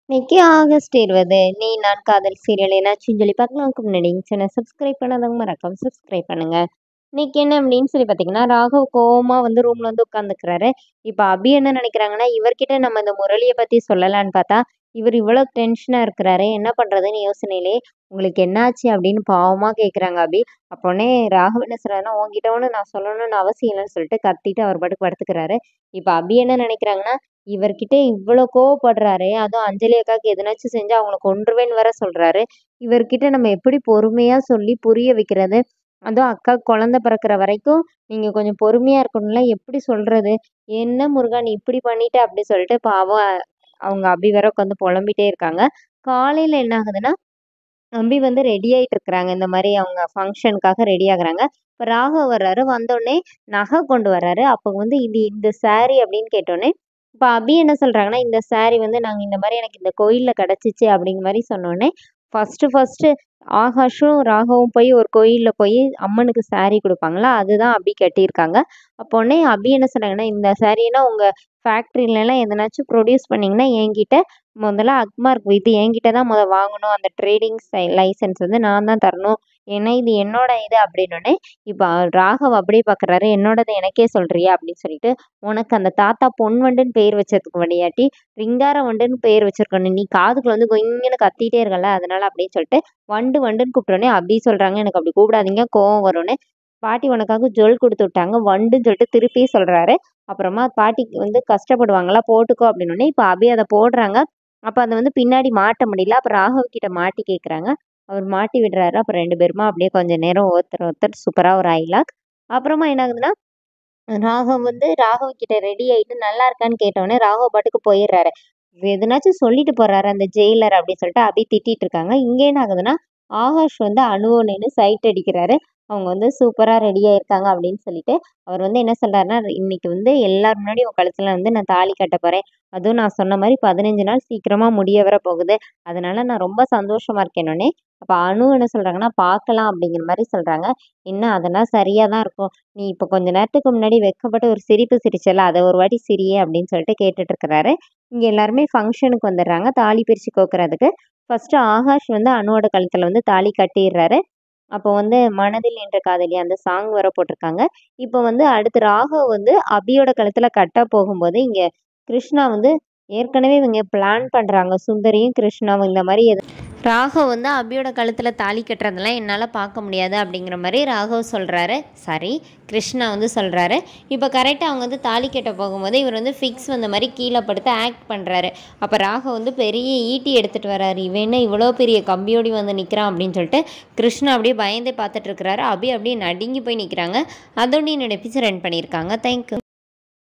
இன்னைக்கு ஆகஸ்ட் இருபது நீ நான் காதல் சீரியல் என்னாச்சுன்னு சொல்லி பார்க்கலாம்க்கு முன்னாடி சேனல் சப்ஸ்கிரைப் பண்ணாதவங்க மறக்காம சப்ஸ்கிரைப் பண்ணுங்க இன்னைக்கு என்ன அப்படின்னு சொல்லி பார்த்தீங்கன்னா ராகவ் கோவமா வந்து ரூம்ல வந்து உட்காந்துக்கிறாரு இப்போ அபி என்ன நினைக்கிறாங்கன்னா இவர்கிட்ட நம்ம இந்த முரளியை பத்தி சொல்லலான்னு பார்த்தா இவர் இவ்வளோ டென்ஷனாக இருக்கிறாரு என்ன பண்ணுறதுன்னு யோசனையிலே உங்களுக்கு என்னாச்சு அப்படின்னு பாவமாக கேட்குறாங்க அபி அப்போனே ராகவ் என்ன சொல்கிறாருன்னா உங்ககிட்ட ஒன்று நான் சொல்லணும்னு அவசியம் இல்லைன்னு சொல்லிட்டு கத்திட்டு அவர் பாட்டுக்கு படுத்துக்கிறாரு இப்போ அபி என்ன நினைக்கிறாங்கன்னா இவர்கிட்ட இவ்வளோ கோவப்படுறாரே அதுவும் அஞ்சலி அக்காவுக்கு எதனாச்சும் செஞ்சு அவங்கள கொன்றுவேன்னு வேற சொல்றாரு இவர்கிட்ட நம்ம எப்படி பொறுமையா சொல்லி புரிய வைக்கிறது அதுவும் அக்கா குழந்தை பிறக்கிற வரைக்கும் நீங்க கொஞ்சம் பொறுமையா இருக்கணும்ல எப்படி சொல்றது என்ன முருகா நீ இப்படி பண்ணிட்ட அப்படி சொல்லிட்டு பாவம் அவங்க அபி வேற உட்காந்து புலம்பிட்டே இருக்காங்க காலையில என்ன ஆகுதுன்னா அபி வந்து ரெடி ஆயிட்டு இருக்கிறாங்க இந்த மாதிரி அவங்க ஃபங்க்ஷனுக்காக ரெடி ஆகுறாங்க இப்போ ராகவ் வர்றாரு வந்தோடனே நகை கொண்டு வர்றாரு அப்போ வந்து இது இந்த saree அப்படின்னு கேட்டோடனே இப்போ அபி என்ன சொல்றாங்கன்னா இந்த saree வந்து நாங்கள் இந்த மாதிரி எனக்கு இந்த கோயிலில் கிடச்சிச்சு அப்படிங்கிற மாதிரி சொன்னோடனே ஃபஸ்ட்டு ஃபஸ்ட்டு ஆகாஷும் ராகவும் போய் ஒரு கோயிலில் போய் அம்மனுக்கு saree கொடுப்பாங்களா அதுதான் அபி கட்டியிருக்காங்க அப்போனே அபி என்ன சொன்னாங்கன்னா இந்த சாரியெல்லாம் உங்கள் ஃபேக்ட்ரியிலலாம் எதனாச்சும் ப்ரொடியூஸ் பண்ணிங்கன்னா என்கிட்ட முதல்ல அக்மார்க் இது என்கிட்ட தான் முத வாங்கணும் அந்த ட்ரேடிங் லைசன்ஸ் வந்து நான் தான் தரணும் ஏன்னா இது என்னோட இது அப்படின்னோடனே இப்போ ராகவ் அப்படியே பார்க்குறாரு என்னோடது எனக்கே சொல்றியா அப்படின்னு சொல்லிட்டு உனக்கு அந்த தாத்தா பொன் வண்டுன்னு பேர் வச்சதுக்கு வழியாட்டி ரிங்கார வண்டுன்னு பேர் வச்சிருக்கணும் நீ காதுக்குள்ள வந்து கொங்கன்னு கத்திட்டே இருக்கல அதனால அப்படின்னு சொல்லிட்டு வண்டு வண்டுன்னு கூப்பிட்டோன்னே அப்படி சொல்றாங்க எனக்கு அப்படி கூப்பிடாதீங்க கோவம் வரும்னு பாட்டி உனக்காக ஜொல் கொடுத்து விட்டாங்க வண்டுன்னு சொல்லிட்டு திருப்பி சொல்றாரு அப்புறமா பாட்டிக்கு வந்து கஷ்டப்படுவாங்களா போட்டுக்கோ அப்படின்னோடனே இப்போ அபி அதை போடுறாங்க அப்போ அதை வந்து பின்னாடி மாட்ட முடியல அப்புறம் ராகவ் கிட்ட மாட்டி கேட்குறாங்க அவர் மாட்டி விடுறாரு அப்புறம் ரெண்டு பேருமா அப்படியே கொஞ்ச நேரம் ஒருத்தர் ஒருத்தர் சூப்பராக ஒரு ஐலாக் அப்புறமா என்ன ஆகுதுன்னா ராகவ் வந்து ராகவ் கிட்ட ரெடி ஆயிட்டு நல்லா இருக்கான்னு கேட்டோடனே ராகவ் பாட்டுக்கு போயிடுறாரு எதுனாச்சும் சொல்லிட்டு போறாரு அந்த ஜெயிலர் அப்படின்னு சொல்லிட்டு அபி திட்டிட்டு இருக்காங்க இங்கே என்ன ஆகுதுன்னா ஆகாஷ் வந்து அணுவனு சைட் அடிக்கிறாரு அவங்க வந்து சூப்பராக ரெடி ஆயிருக்காங்க அப்படின்னு சொல்லிட்டு அவர் வந்து என்ன சொல்றாருன்னா இன்னைக்கு வந்து எல்லார் முன்னாடி உன் கழுத்துல வந்து நான் தாலி கட்ட போறேன் அதுவும் நான் சொன்ன மாதிரி பதினஞ்சு நாள் சீக்கிரமா முடிய வர போகுது அதனால நான் ரொம்ப சந்தோஷமா இருக்கேனோடனே அப்போ அணு என்ன சொல்றாங்கன்னா பார்க்கலாம் அப்படிங்கிற மாதிரி சொல்றாங்க என்ன அதெல்லாம் சரியா தான் இருக்கும் நீ இப்போ கொஞ்ச நேரத்துக்கு முன்னாடி வெக்கப்பட்டு ஒரு சிரிப்பு சிரிச்சல அதை ஒரு வாட்டி சிரியே அப்படின்னு சொல்லிட்டு கேட்டுட்டு இருக்கிறாரு இங்க எல்லாருமே ஃபங்க்ஷனுக்கு வந்துடுறாங்க தாலி பிரிச்சு கோக்குறதுக்கு ஃபர்ஸ்ட் ஆகாஷ் வந்து அணுவோட கழுத்துல வந்து தாலி கட்டிடுறாரு அப்போ வந்து மனதில் என்ற காதலி அந்த சாங் வர போட்டிருக்காங்க இப்போ வந்து அடுத்து ராகவ் வந்து அபியோட கழுத்துல கட்ட போகும்போது இங்க கிருஷ்ணா வந்து ஏற்கனவே இவங்க பிளான் பண்றாங்க சுந்தரியும் கிருஷ்ணாவும் இந்த மாதிரி எது ராகவ் வந்து அபியோட கழுத்தில் தாலி கட்டுறதெல்லாம் என்னால் பார்க்க முடியாது அப்படிங்கிற மாதிரி ராகவ் சொல்கிறாரு சாரி கிருஷ்ணா வந்து சொல்கிறாரு இப்போ கரெக்டாக அவங்க வந்து தாலி கட்ட போகும்போது இவர் வந்து ஃபிக்ஸ் வந்த மாதிரி கீழே படுத்து ஆக்ட் பண்ணுறாரு அப்போ ராகவ் வந்து பெரிய ஈட்டி எடுத்துகிட்டு வராரு இவன் என்ன இவ்வளோ பெரிய கம்பியோடி வந்து நிற்கிறான் அப்படின்னு சொல்லிட்டு கிருஷ்ணா அப்படியே பயந்தே பார்த்துட்டு இருக்கிறாரு அபி அப்படியே நடுங்கி போய் நிற்கிறாங்க அதோட என்னோட எபிசோட் ரன் பண்ணியிருக்காங்க தேங்க்யூ